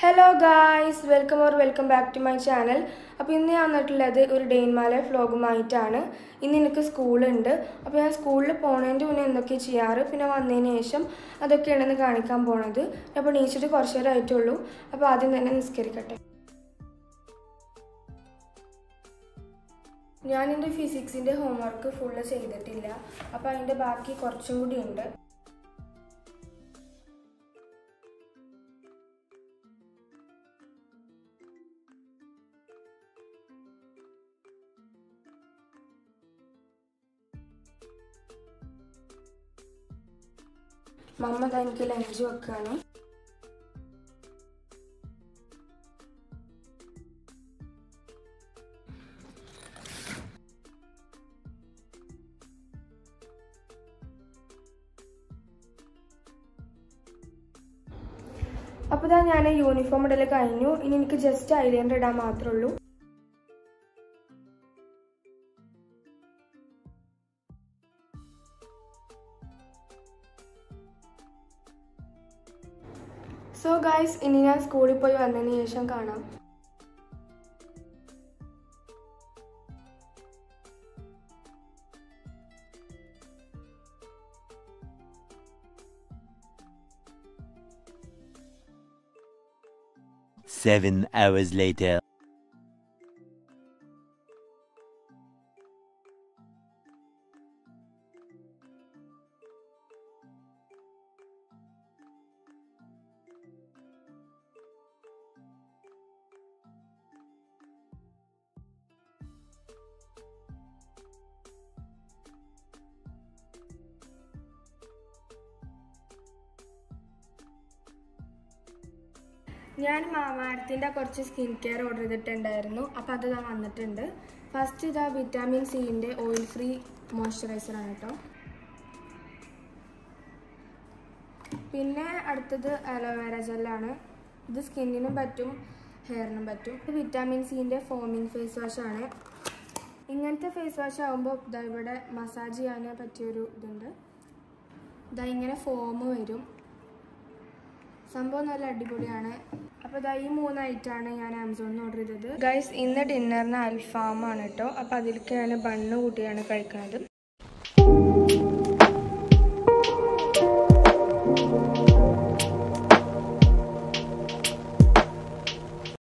Hello guys welcome or welcome back to my channel അപ്പോൾ ഇന്ന് ഞാൻ വന്നിട്ടുള്ളത് ഒരു ഡേ ഇൻ മൈ ലൈഫ് വ്ലോഗുമായിട്ടാണ് ഇന്ന് എനിക്ക് സ്കൂളുണ്ട് അപ്പോൾ ഞാൻ സ്കൂളിൽ പോണതിൻ്റെ മുന്നേ എന്തൊക്കെ ചെയ്യാറ് പിന്നെ വന്നതിന് ശേഷം അതൊക്കെയാണെന്ന് കാണിക്കാൻ പോണത് അപ്പോൾ നീച്ചിട്ട് കുറച്ച് നേരം ആയിട്ടുള്ളൂ അപ്പോൾ ആദ്യം തന്നെ നിസ്കരിക്കട്ടെ ഞാനെൻ്റെ ഫിസിക്സിൻ്റെ ഹോംവർക്ക് ഫുള്ള് ചെയ്തിട്ടില്ല അപ്പോൾ അതിൻ്റെ ബാക്കി കുറച്ചും കൂടി ഉണ്ട് മമ്മ ദാ എനിക്ക് ലഞ്ച് വെക്കുകയാണ് അപ്പോൾ ഇതാ ഞാൻ യൂണിഫോം ഇടൽ കഴിഞ്ഞു ഇനി എനിക്ക് ജസ്റ്റ് ഐലൈനർ ഇടാൻ മാത്രമേ ഉള്ളൂ സോ ഗായ്സ് ഇനി ഞാൻ സ്കൂളിൽ പോയി വന്നതിന് ശേഷം കാണാം Seven hours later. ഞാൻ മാമാരത്തിൻ്റെ കുറച്ച് സ്കിൻ കെയർ ഓർഡർ ചെയ്തിട്ടുണ്ടായിരുന്നു അപ്പോൾ അത് ഇതാ വന്നിട്ടുണ്ട് ഫസ്റ്റ് ഇതാ വിറ്റാമിൻ സിൻ്റെ ഓയിൽ ഫ്രീ മോയ്സ്ചറൈസർ ആണ് കേട്ടോ പിന്നെ അടുത്തത് അലോവേര ജെല്ലാണ് ഇത് സ്കിന്നിനും പറ്റും ഹെയറിനും പറ്റും ഇത് വിറ്റാമിൻ സിൻ്റെ ഫോമിങ് ഫേസ് വാഷ് ആണ് ഇങ്ങനത്തെ ഫേസ് വാഷ് ആകുമ്പോൾ ഇതാ ഇവിടെ മസാജ് ചെയ്യാൻ പറ്റിയൊരു ഇതുണ്ട് ഇതാ ഇങ്ങനെ ഫോം വരും സംഭവം നല്ല അടിപൊളിയാണ് അപ്പോൾ ഇതാ ഈ മൂന്ന് ഐറ്റാണ് ഞാൻ ആമസോണിൽ നിന്ന് ഓർഡർ ചെയ്തത് ഗൈസ് ഇന്ന് ഡിന്നറിന് അൽഫാമാണ് കേട്ടോ അപ്പോൾ അതിലേക്ക് ഞാൻ ബണ്ണ് കൂട്ടിയാണ് കഴിക്കുന്നത്